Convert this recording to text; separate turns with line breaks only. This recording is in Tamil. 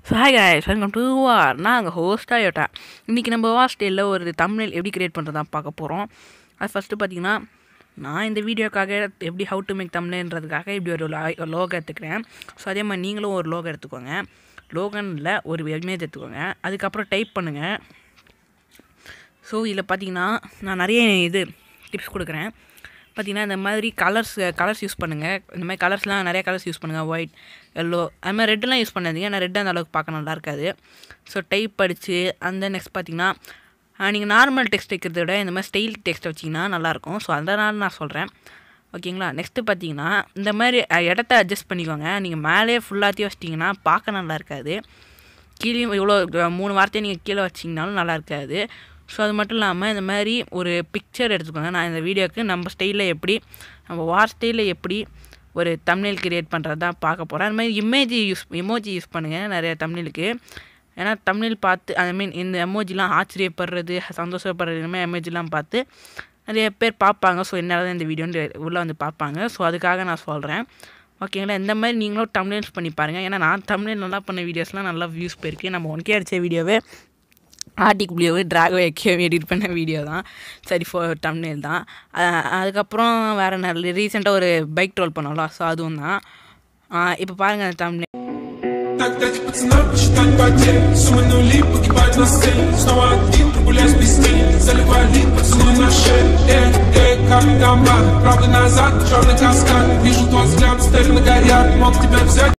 so hi guys welcome to our நான் அங்கே ஹோஸ்ட்டாக யோட்டா இன்றைக்கி நம்ம வார் ஸ்டைலில் ஒரு தமிழ் எப்படி கிரியேட் பண்ணுறதா பார்க்க போகிறோம் அது ஃபஸ்ட்டு பார்த்தீங்கன்னா நான் இந்த வீடியோக்காக எப்படி ஹவு டு மேக் தமிழ்ன்றதுக்காக இப்படி ஒரு லோகோ எடுத்துக்கிறேன் ஸோ அதே மாதிரி நீங்களும் ஒரு லோகோ எடுத்துக்கோங்க லோகனில் ஒரு இமேஜ் எடுத்துக்கோங்க அதுக்கப்புறம் டைப் பண்ணுங்கள் ஸோ இதில் பார்த்தீங்கன்னா நான் நிறைய இது டிப்ஸ் கொடுக்குறேன் பார்த்தீங்கன்னா இந்த மாதிரி கலர்ஸ் கலர்ஸ் யூஸ் பண்ணுங்கள் இந்த மாதிரி கலர்ஸ்லாம் நிறைய கலர்ஸ் யூஸ் பண்ணுங்கள் ஒயிட் எல்லோ அது மாதிரி ரெட்டெலாம் யூஸ் பண்ணாதீங்க ஏன்னா ரெட் அந்த அளவுக்கு பார்க்க நல்லா இருக்காது ஸோ டைப் அடித்து அந்த நெக்ஸ்ட் பார்த்தீங்கன்னா நீங்கள் நார்மல் டெக்ஸ்ட் வைக்கிறத விட இந்த மாதிரி ஸ்டைல் டெக்ஸ்ட் வச்சிங்கன்னா நல்லாயிருக்கும் ஸோ அதனால் நான் சொல்கிறேன் ஓகேங்களா நெக்ஸ்ட்டு பார்த்தீங்கன்னா இந்த மாதிரி அஹ், இடத்த அட்ஜஸ்ட் பண்ணிக்கோங்க நீங்கள் மேலே ஃபுல்லாத்தையும் வச்சிட்டிங்கன்னா பார்க்க நல்லா இருக்காது கீழே இவ்வளோ அஹ், மூணு வார்த்தையை நீங்கள் கீழே வச்சிங்கனாலும் நல்லா இருக்காது ஸோ அது மட்டும் இல்லாமல் இந்த மாதிரி ஒரு பிக்சர் எடுத்துக்கோங்க நான் இந்த வீடியோக்கு நம்ம ஸ்டைலில் எப்படி நம்ம வார் ஸ்டைலில் எப்படி ஒரு தமிழ் கிரியேட் பண்ணுறது தான் பார்க்க போகிறேன் அந்த மாதிரி இமேஜ் யூஸ் எமோஜி யூஸ் பண்ணுங்கள் நிறைய தமிழுக்கு ஏன்னா தமிழ் பார்த்து ஐ மீன் இந்த எமோஜிலாம் ஆச்சரியப்படுறது சந்தோஷப்படுறது இந்த மாதிரி எமோஜிலாம் பார்த்து நிறைய பேர் பார்ப்பாங்க ஸோ என்னால் இந்த வீடியோன்னு உள்ளே வந்து பார்ப்பாங்க ஸோ அதுக்காக நான் சொல்கிறேன் ஓகேங்களா இந்த மாதிரி நீங்களும் தமிழ்ஸ் பண்ணி பாருங்கள் ஏன்னா நான் தமிழ் நல்லா பண்ண வீடியோஸ்லாம் நல்லா வியூஸ் போயிருக்கு நம்ம ஒன்கே அடித்த வீடியோவே ஆர்டிக்குள்ளேயே ட்ராகோ எக்கேவி எடிட் பண்ண வீடியோ தான் சரி ஃபோ தமிழ் தான் அஹ் அதுக்கப்புறம் வேறு நல்ல ரீசெண்டாக ஒரு பைக் ட்ரோல் பண்ணோம்ல ஸோ அதுவும் தான் இப்போ பாருங்கள் தமிழ்
Так дать пацанам посчитать потери Суммы нули погибать на сцене Снова один, прогуляюсь без тени Заливали поцелуй на шее Эй, эй, камень гамбар Правда назад, черный каскад Вижу твой взгляд, стель на горят Мог тебя взять